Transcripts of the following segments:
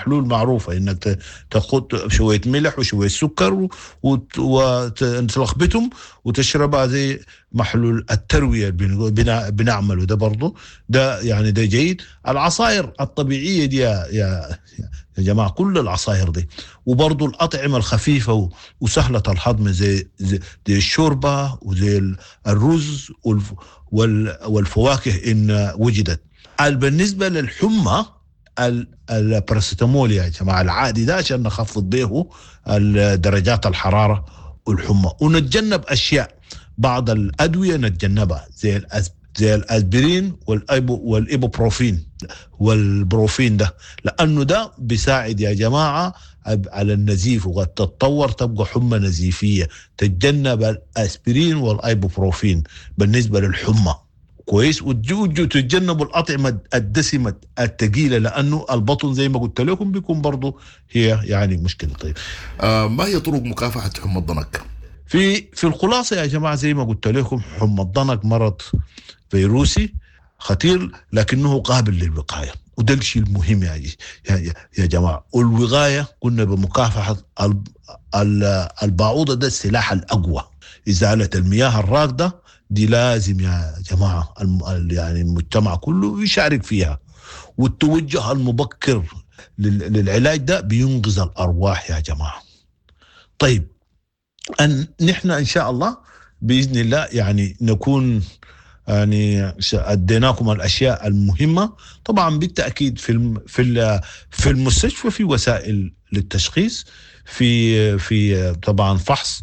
محلول معروفه انك تاخذ شويه ملح وشويه سكر وتلخبطهم وتشربها زي محلول الترويه اللي بنعمله ده برضه ده يعني ده جيد العصائر الطبيعيه دي يا يا يا جماعه كل العصائر دي وبرضه الاطعمه الخفيفه وسهله الهضم زي زي, زي الشوربه وزي الرز والفواكه ان وجدت بالنسبه للحمى الباراسيتامول يا جماعه العادي ده عشان نخفض به درجات الحراره والحمى ونتجنب اشياء بعض الادويه نتجنبها زي زي الاسبرين والايبو والايبوبروفين والبروفين ده لانه ده بيساعد يا جماعه على النزيف وقد تتطور تبقى حمى نزيفيه تتجنب الاسبرين والايبوبروفين بالنسبه للحمى كويس وتجوا تتجنبوا الاطعمه الدسمه الثقيله لانه البطن زي ما قلت لكم بيكون برضه هي يعني مشكله طيب آه ما هي طرق مكافحه حمى الضنك؟ في في الخلاصه يا جماعه زي ما قلت لكم حمى الضنك مرض فيروسي خطير لكنه قابل للوقايه وده الشيء المهم يا, يا, يا جماعه والوقايه قلنا بمكافحه البعوضه ده السلاح الاقوى ازاله المياه الراكده دي لازم يا جماعه يعني المجتمع كله يشارك فيها والتوجه المبكر للعلاج ده بينقذ الارواح يا جماعه. طيب ان نحن ان شاء الله باذن الله يعني نكون يعني اديناكم الاشياء المهمه طبعا بالتاكيد في في في المستشفى في وسائل للتشخيص في في طبعا فحص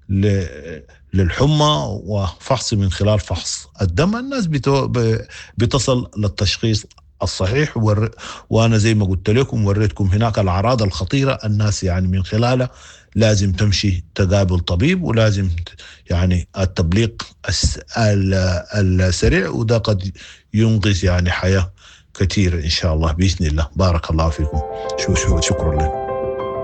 للحمى وفحص من خلال فحص الدم الناس بتصل للتشخيص الصحيح وانا زي ما قلت لكم وريتكم هناك الاعراض الخطيره الناس يعني من خلالها لازم تمشي تقابل طبيب ولازم يعني التبليغ السريع وده قد ينقذ يعني حياه كثيره ان شاء الله باذن الله بارك الله فيكم شو شو شكرا لكم